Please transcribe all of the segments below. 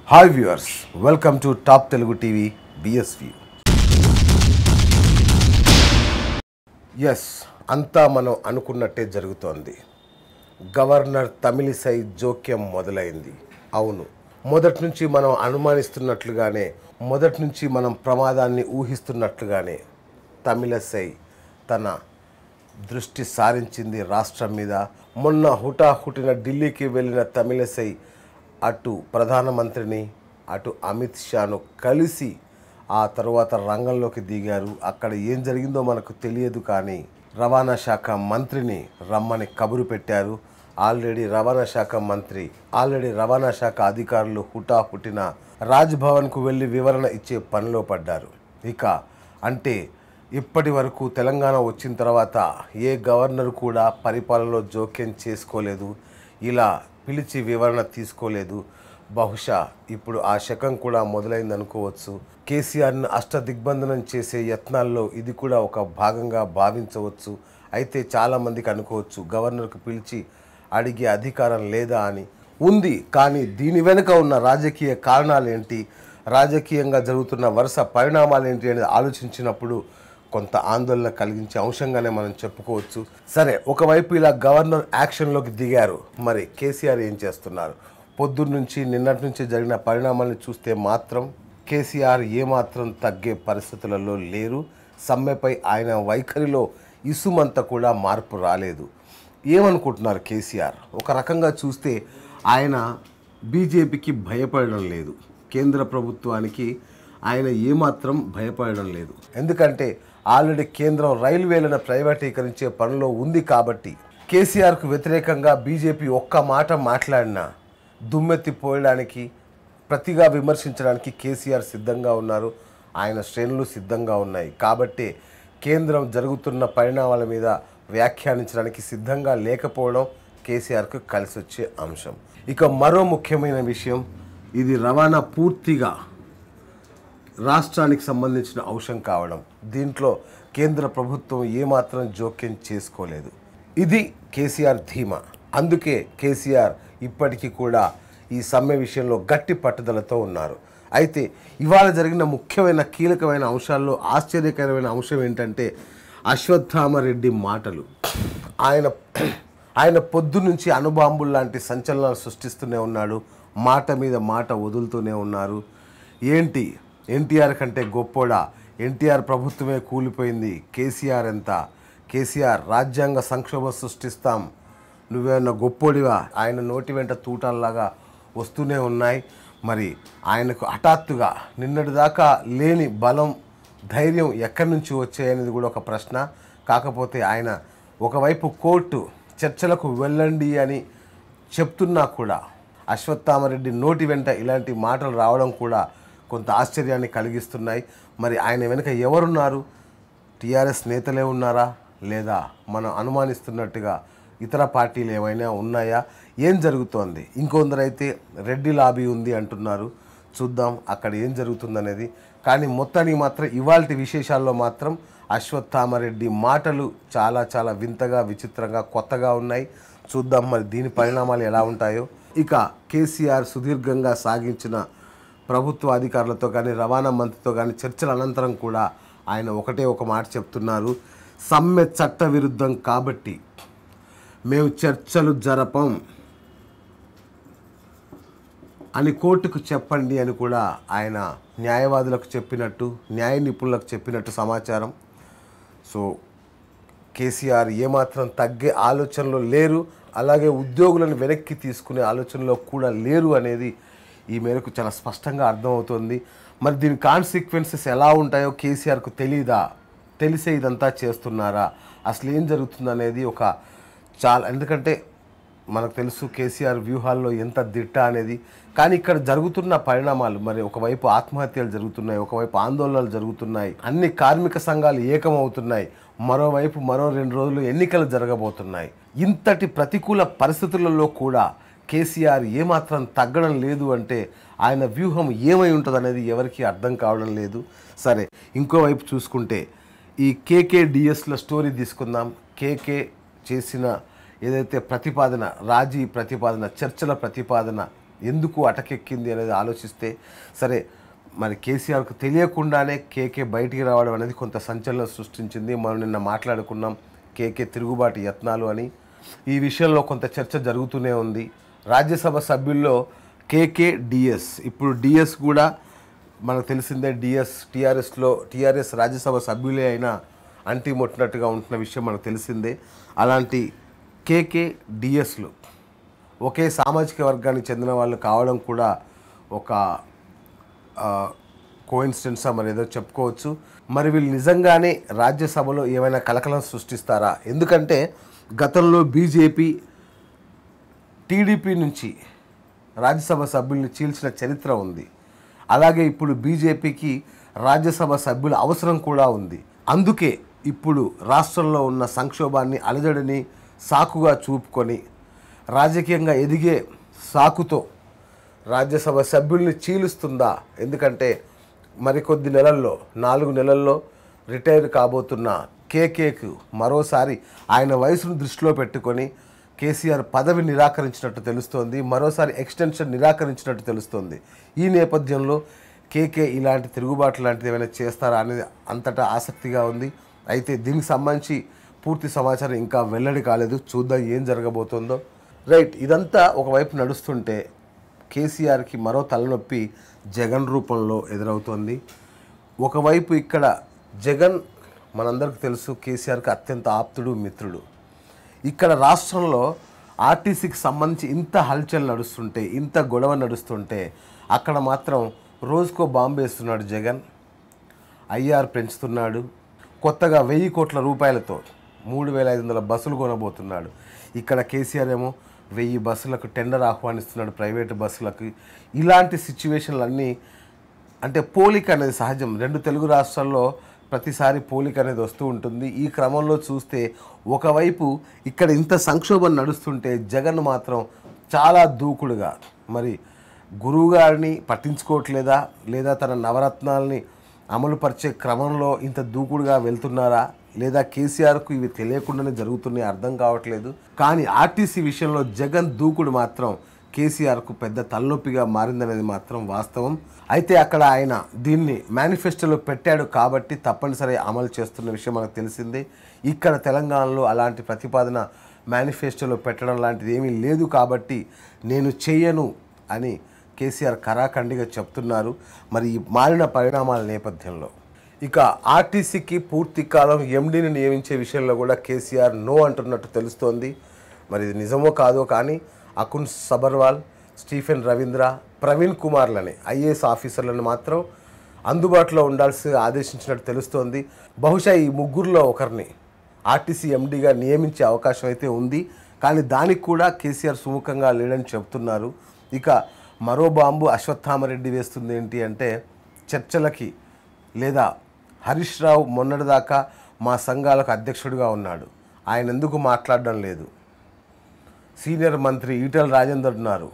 Hi viewers welcome to top Telugu TV BSV S అంతా మనం అనుకున్నట్టే జరుగుతోంది గవర్నర్ తమిళిసై జోక్యం మొదలైంది అవును మొదటి నుంచి మనం అనుమానిస్తున్నట్లుగానే మొదటి నుంచి మనం ప్రమాదాన్ని ఊహిస్తున్నట్లుగానే తమిళసై తన దృష్టి సారించింది రాష్ట్రం మీద మొన్న హుటాహుటిన ఢిల్లీకి వెళ్ళిన తమిళసై అటు ప్రధానమంత్రిని అటు అమిత్ షాను కలిసి ఆ తరువాత రంగంలోకి దిగారు అక్కడ ఏం జరిగిందో మనకు తెలియదు కానీ రవాణా శాఖ మంత్రిని రమ్మని కబురు పెట్టారు ఆల్రెడీ రవాణా శాఖ మంత్రి ఆల్రెడీ రవాణా శాఖ అధికారులు హుటాహుటిన రాజ్భవన్కు వెళ్ళి వివరణ ఇచ్చే పనిలో పడ్డారు ఇక అంటే ఇప్పటి వరకు తెలంగాణ వచ్చిన తర్వాత ఏ గవర్నర్ కూడా పరిపాలనలో జోక్యం చేసుకోలేదు ఇలా పిలిచి వివరణ తీసుకోలేదు బహుశా ఇప్పుడు ఆ శకం కూడా మొదలైంది అనుకోవచ్చు కేసీఆర్ను అష్టదిగ్బంధనం చేసే యత్నాల్లో ఇది కూడా ఒక భాగంగా భావించవచ్చు అయితే చాలామందికి అనుకోవచ్చు గవర్నర్కు పిలిచి అడిగే అధికారం లేదా అని ఉంది కానీ దీని వెనుక ఉన్న రాజకీయ కారణాలు ఏంటి రాజకీయంగా జరుగుతున్న వరుస పరిణామాలు ఏంటి అనేది ఆలోచించినప్పుడు కొంత ఆందోళన కలిగించే అంశంగానే మనం చెప్పుకోవచ్చు సరే ఒకవైపు ఇలా గవర్నర్ యాక్షన్లోకి దిగారు మరి కేసీఆర్ ఏం చేస్తున్నారు పొద్దున్న నుంచి నిన్నటి నుంచి జరిగిన పరిణామాలను చూస్తే మాత్రం కేసీఆర్ ఏమాత్రం తగ్గే పరిస్థితులలో లేరు సమ్మెపై ఆయన వైఖరిలో ఇసుమంత కూడా మార్పు రాలేదు ఏమనుకుంటున్నారు కేసీఆర్ ఒక రకంగా చూస్తే ఆయన బీజేపీకి భయపడడం లేదు కేంద్ర ప్రభుత్వానికి ఆయన ఏమాత్రం భయపడడం లేదు ఎందుకంటే ఆల్రెడీ కేంద్రం రైల్వేలను ప్రైవేటీకరించే పనిలో ఉంది కాబట్టి కేసీఆర్కు వ్యతిరేకంగా బీజేపీ ఒక్క మాట మాట్లాడినా దుమ్మెత్తి పోయడానికి ప్రతిగా విమర్శించడానికి కేసీఆర్ సిద్ధంగా ఉన్నారు ఆయన శ్రేణులు సిద్ధంగా ఉన్నాయి కాబట్టి కేంద్రం జరుగుతున్న పరిణామాల మీద వ్యాఖ్యానించడానికి సిద్ధంగా లేకపోవడం కేసీఆర్కు కలిసి వచ్చే అంశం ఇక మరో ముఖ్యమైన విషయం ఇది రవాణా పూర్తిగా రాష్ట్రానికి సంబంధించిన అంశం కావడం దీంట్లో కేంద్ర ప్రభుత్వం ఏమాత్రం జోక్యం చేసుకోలేదు ఇది కేసీఆర్ ధీమా అందుకే కేసీఆర్ ఇప్పటికీ కూడా ఈ సమ్మె విషయంలో గట్టి పట్టుదలతో ఉన్నారు అయితే ఇవాళ జరిగిన ముఖ్యమైన కీలకమైన అంశాల్లో ఆశ్చర్యకరమైన అంశం ఏంటంటే అశ్వత్థామరెడ్డి మాటలు ఆయన ఆయన పొద్దు నుంచి అణుబాంబులు లాంటి సంచలనాలు సృష్టిస్తూనే ఉన్నాడు మాట మీద మాట వదులుతూనే ఉన్నారు ఏంటి ఎన్టీఆర్ కంటే గొప్పోడా ఎన్టీఆర్ ప్రభుత్వమే కూలిపోయింది కేసీఆర్ ఎంత కేసీఆర్ రాజ్యాంగ సంక్షోభం సృష్టిస్తాం నువ్వేమన్నా గొప్పోడివా ఆయన నోటి వెంట తూటాల్లాగా వస్తూనే ఉన్నాయి మరి ఆయనకు హఠాత్తుగా నిన్నటిదాకా లేని బలం ధైర్యం ఎక్కడి నుంచి వచ్చాయనేది కూడా ఒక ప్రశ్న కాకపోతే ఆయన ఒకవైపు కోర్టు చర్చలకు వెళ్ళండి అని చెప్తున్నా కూడా అశ్వత్థామరెడ్డి నోటి వెంట ఇలాంటి మాటలు రావడం కూడా కొంత ఆశ్చర్యాన్ని కలిగిస్తున్నాయి మరి ఆయన వెనుక ఎవరున్నారు టీఆర్ఎస్ నేతలే ఉన్నారా లేదా మనం అనుమానిస్తున్నట్టుగా ఇతర పార్టీలు ఏమైనా ఉన్నాయా ఏం జరుగుతోంది ఇంకొందరైతే రెడ్డి లాబీ ఉంది అంటున్నారు చూద్దాం అక్కడ ఏం జరుగుతుందనేది కానీ మొత్తానికి మాత్రం ఇవాల్టి విశేషాల్లో మాత్రం అశ్వత్థామరెడ్డి మాటలు చాలా చాలా వింతగా విచిత్రంగా కొత్తగా ఉన్నాయి చూద్దాం మరి దీని పరిణామాలు ఎలా ఉంటాయో ఇక కేసీఆర్ సుదీర్ఘంగా సాగించిన ప్రభుత్వ అధికారులతో కానీ రవాణా మంత్రితో కానీ చర్చల అనంతరం కూడా ఆయన ఒకటే ఒక మాట చెప్తున్నారు సమ్మె చట్ట విరుద్ధం కాబట్టి మేము చర్చలు జరపం అని కోర్టుకు చెప్పండి అని కూడా ఆయన న్యాయవాదులకు చెప్పినట్టు న్యాయ నిపుణులకు చెప్పినట్టు సమాచారం సో కేసీఆర్ ఏమాత్రం తగ్గే ఆలోచనలో లేరు అలాగే ఉద్యోగులను వెనక్కి తీసుకునే ఆలోచనలో కూడా లేరు అనేది ఈ మేరకు చాలా స్పష్టంగా అర్థమవుతుంది మరి దీని కాన్సిక్వెన్సెస్ ఎలా ఉంటాయో కేసీఆర్కు తెలీదా తెలిసే ఇదంతా చేస్తున్నారా అసలు ఏం జరుగుతుందనేది ఒక చాలా ఎందుకంటే మనకు తెలుసు కేసీఆర్ వ్యూహాల్లో ఎంత దిట్ట అనేది కానీ ఇక్కడ జరుగుతున్న పరిణామాలు మరి ఒకవైపు ఆత్మహత్యలు జరుగుతున్నాయి ఒకవైపు ఆందోళనలు జరుగుతున్నాయి అన్ని కార్మిక సంఘాలు ఏకమవుతున్నాయి మరోవైపు మరో రెండు రోజులు ఎన్నికలు జరగబోతున్నాయి ఇంతటి ప్రతికూల పరిస్థితులలో కూడా కేసీఆర్ ఏమాత్రం తగ్గడం లేదు అంటే ఆయన వ్యూహం ఏమై ఉంటుంది అనేది ఎవరికి అర్థం కావడం లేదు సరే ఇంకోవైపు చూసుకుంటే ఈ కేకేడిఎస్ల స్టోరీ తీసుకుందాం కేకే చేసిన ఏదైతే ప్రతిపాదన రాజీ ప్రతిపాదన చర్చల ప్రతిపాదన ఎందుకు అటకెక్కింది అనేది ఆలోచిస్తే సరే మరి కేసీఆర్కు తెలియకుండానే కేకే బయటికి రావడం అనేది కొంత సంచలనం సృష్టించింది మనం నిన్న మాట్లాడుకున్నాం కేకే తిరుగుబాటు యత్నాలు అని ఈ విషయంలో కొంత చర్చ జరుగుతూనే ఉంది రాజ్యసభ సభ్యుల్లో కేకే డిఎస్ ఇప్పుడు డిఎస్ కూడా మనకు తెలిసిందే డిఎస్ టీఆర్ఎస్లో టీఆర్ఎస్ రాజ్యసభ సభ్యులే అయినా అంటి ముట్టినట్టుగా ఉంటున్న విషయం మనకు తెలిసిందే అలాంటి కేకే డిఎస్లు ఒకే సామాజిక వర్గానికి చెందిన వాళ్ళు కావడం కూడా ఒక కోయిన్సిడెన్సా మరి ఏదో చెప్పుకోవచ్చు మరి వీళ్ళు నిజంగానే రాజ్యసభలో ఏమైనా కలకలం సృష్టిస్తారా ఎందుకంటే గతంలో బీజేపీ టీడీపీ నుంచి రాజ్యసభ సభ్యుల్ని చీల్చిన చరిత్ర ఉంది అలాగే ఇప్పుడు బీజేపీకి రాజ్యసభ సభ్యుల అవసరం కూడా ఉంది అందుకే ఇప్పుడు రాష్ట్రంలో ఉన్న సంక్షోభాన్ని అలజడిని సాకుగా చూపుకొని రాజకీయంగా ఎదిగే సాకుతో రాజ్యసభ సభ్యుల్ని చీలుస్తుందా ఎందుకంటే మరికొద్ది నెలల్లో నాలుగు నెలల్లో రిటైర్ కాబోతున్న కేకేకు మరోసారి ఆయన వయసును దృష్టిలో పెట్టుకొని కేసీఆర్ పదవి నిరాకరించినట్టు తెలుస్తోంది మరోసారి ఎక్స్టెన్షన్ నిరాకరించినట్టు తెలుస్తోంది ఈ నేపథ్యంలో కేకే ఇలాంటి తిరుగుబాటు లాంటిది ఏమైనా చేస్తారా అనేది అంతటా ఆసక్తిగా ఉంది అయితే దీనికి సంబంధించి పూర్తి సమాచారం ఇంకా వెల్లడి కాలేదు చూద్దాం ఏం జరగబోతుందో రైట్ ఇదంతా ఒకవైపు నడుస్తుంటే కేసీఆర్కి మరో తలనొప్పి జగన్ రూపంలో ఎదురవుతోంది ఒకవైపు ఇక్కడ జగన్ మనందరికీ తెలుసు కేసీఆర్కి అత్యంత ఆప్తుడు మిత్రుడు ఇక్కడ రాష్ట్రంలో ఆర్టీసీకి సంబంధించి ఇంత హల్చల్ నడుస్తుంటే ఇంత గొడవ నడుస్తుంటే అక్కడ మాత్రం రోజుకో బాంబు వేస్తున్నాడు జగన్ ఐఆర్ పెంచుతున్నాడు కొత్తగా వెయ్యి కోట్ల రూపాయలతో మూడు వేల ఐదు వందల బస్సులు కొనబోతున్నాడు ఇక్కడ కేసీఆర్ ఏమో వెయ్యి బస్సులకు టెండర్ ఆహ్వానిస్తున్నాడు ప్రైవేటు బస్సులకు ఇలాంటి సిచ్యువేషన్లన్నీ అంటే పోలిక అనేది సహజం రెండు తెలుగు రాష్ట్రాల్లో ప్రతిసారి పోలిక అనేది వస్తూ ఉంటుంది ఈ క్రమంలో చూస్తే ఒకవైపు ఇక్కడ ఇంత సంక్షోభం నడుస్తుంటే జగన్ మాత్రం చాలా దూకుడుగా మరి గురువు గారిని పట్టించుకోవట్లేదా లేదా తన నవరత్నాల్ని అమలుపరిచే క్రమంలో ఇంత దూకుడుగా వెళ్తున్నారా లేదా కేసీఆర్కు ఇవి తెలియకుండానే జరుగుతున్నాయి అర్థం కావట్లేదు కానీ ఆర్టీసీ విషయంలో జగన్ దూకుడు మాత్రం కేసీఆర్కు పెద్ద తలనొప్పిగా మారిందనేది మాత్రం వాస్తవం అయితే అక్కడ ఆయన దీన్ని మేనిఫెస్టోలో పెట్టాడు కాబట్టి తప్పనిసరి అమలు చేస్తున్న విషయం మనకు తెలిసిందే ఇక్కడ తెలంగాణలో అలాంటి ప్రతిపాదన మేనిఫెస్టోలో పెట్టడం లాంటిది ఏమీ లేదు కాబట్టి నేను చెయ్యను అని కేసీఆర్ కరాఖండిగా చెప్తున్నారు మరి ఈ మారిన పరిణామాల నేపథ్యంలో ఇక ఆర్టీసీకి పూర్తి కాలం ఎండీని నియమించే విషయంలో కూడా కేసీఆర్ నో అంటున్నట్టు తెలుస్తోంది మరి ఇది నిజమో కాదో కానీ అకున్ సబర్వాల్ స్టీఫెన్ రవీంద్ర ప్రవీణ్ కుమార్లని ఐఏఎస్ ఆఫీసర్లను మాత్రం అందుబాటులో ఉండాల్సి ఆదేశించినట్టు తెలుస్తోంది బహుశా ఈ ముగ్గురులో ఒకరిని ఆర్టీసీ ఎండీగా నియమించే అవకాశం అయితే ఉంది కానీ దానికి కూడా కేసీఆర్ సుముఖంగా లేడని చెబుతున్నారు ఇక మరో బాంబు అశ్వత్థామరెడ్డి వేస్తుంది ఏంటి అంటే చర్చలకి లేదా హరీష్ రావు మొన్నటిదాకా మా సంఘాలకు అధ్యక్షుడిగా ఉన్నాడు ఆయన ఎందుకు మాట్లాడడం లేదు సీనియర్ మంత్రి ఈటల రాజేందర్ ఉన్నారు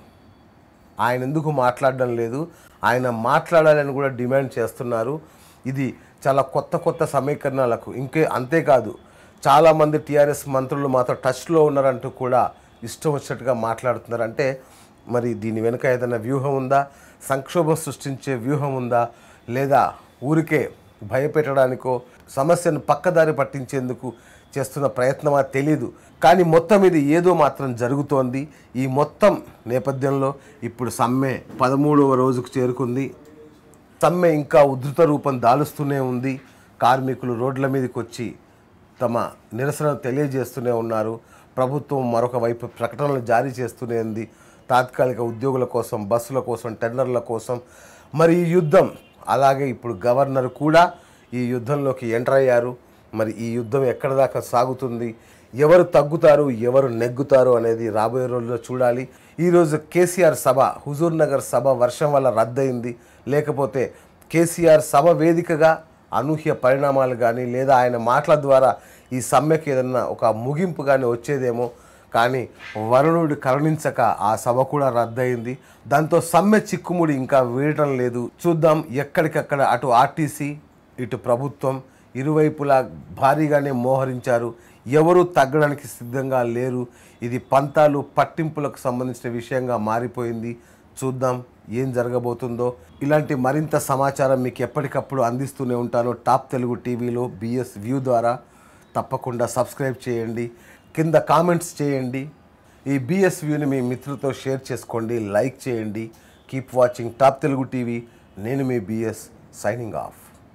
ఆయన ఎందుకు మాట్లాడడం లేదు ఆయన మాట్లాడాలని కూడా డిమాండ్ చేస్తున్నారు ఇది చాలా కొత్త కొత్త సమీకరణాలకు ఇంకే అంతేకాదు చాలామంది టీఆర్ఎస్ మంత్రులు మాతో టచ్లో ఉన్నారంటూ కూడా ఇష్టం వచ్చినట్టుగా మాట్లాడుతున్నారు అంటే మరి దీని వెనుక ఏదైనా వ్యూహం ఉందా సంక్షోభం సృష్టించే వ్యూహం ఉందా లేదా ఊరికే భయపెట్టడానికో సమస్యను పక్కదారి పట్టించేందుకు చేస్తున్న ప్రయత్నమా తెలీదు కానీ మొత్తం ఇది ఏదో మాత్రం జరుగుతోంది ఈ మొత్తం నేపథ్యంలో ఇప్పుడు సమ్మె పదమూడవ రోజుకు చేరుకుంది సమ్మె ఇంకా ఉధృత రూపం దాలుస్తూనే ఉంది కార్మికులు రోడ్ల మీదకి వచ్చి తమ నిరసన తెలియజేస్తూనే ఉన్నారు ప్రభుత్వం మరొక వైపు ప్రకటనలు జారీ చేస్తూనే ఉంది తాత్కాలిక ఉద్యోగుల కోసం బస్సుల కోసం టెండర్ల కోసం మరి ఈ యుద్ధం అలాగే ఇప్పుడు గవర్నర్ కూడా ఈ యుద్ధంలోకి ఎంటర్ అయ్యారు మరి ఈ యుద్ధం ఎక్కడ దాకా సాగుతుంది ఎవరు తగ్గుతారు ఎవరు నెగ్గుతారు అనేది రాబోయే రోజుల్లో చూడాలి ఈరోజు కేసీఆర్ సభ హుజూర్ నగర్ సభ వర్షం వల్ల రద్దయింది లేకపోతే కేసీఆర్ సభ వేదికగా అనూహ్య పరిణామాలు కానీ లేదా ఆయన మాటల ద్వారా ఈ సమ్మెకి ఏదన్నా ఒక ముగింపు కానీ వచ్చేదేమో కానీ వరుణుడు కరుణించక ఆ సభ కూడా రద్దయింది దాంతో సమ్మె చిక్కుముడి ఇంకా వీడటం లేదు చూద్దాం ఎక్కడికక్కడ అటు ఆర్టీసీ ఇటు ప్రభుత్వం ఇరువైపులా భారీగానే మోహరించారు ఎవరూ తగ్గడానికి సిద్ధంగా లేరు ఇది పంతాలు పట్టింపులకు సంబంధించిన విషయంగా మారిపోయింది చూద్దాం ఏం జరగబోతుందో ఇలాంటి మరింత సమాచారం మీకు ఎప్పటికప్పుడు అందిస్తూనే ఉంటాను టాప్ తెలుగు టీవీలో బిఎస్ వ్యూ ద్వారా తప్పకుండా సబ్స్క్రైబ్ చేయండి కింద కామెంట్స్ చేయండి ఈ బిఎస్ వ్యూని మీ మిత్రులతో షేర్ చేసుకోండి లైక్ చేయండి keep watching top Telugu TV నేను మీ బిఎస్ సైనింగ్ ఆఫ్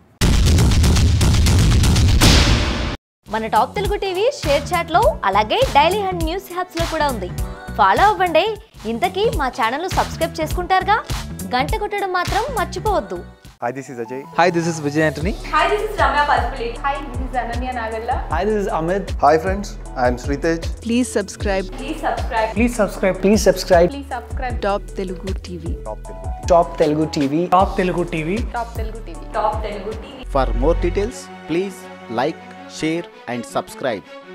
మన top Telugu TV ShareChat లో అలాగే డైలీ హండ్ న్యూస్ హ్యాప్స్ లో కూడా ఉంది ఫాలో అవ్వండి ఇంతకీ మా ఛానల్ సబ్స్క్రైబ్ చేసుకుంటారుగా గంట కొట్టడం మాత్రం మర్చిపోవద్దు Hi, this is Ajay. Hi, this is Vijay Antony. Hi, this is Ramya Paspalate. Hi, this is Ananya Nagalla. Hi, this is Amit. Hi, friends. I am Sritej. Please subscribe Please subscribe. Please subscribe. Please subscribe. Please subscribe. Top Telugu TV. Top Telugu TV. Top Telugu TV. Top Telugu TV. Top Telugu TV. For more details, please like, share, and subscribe.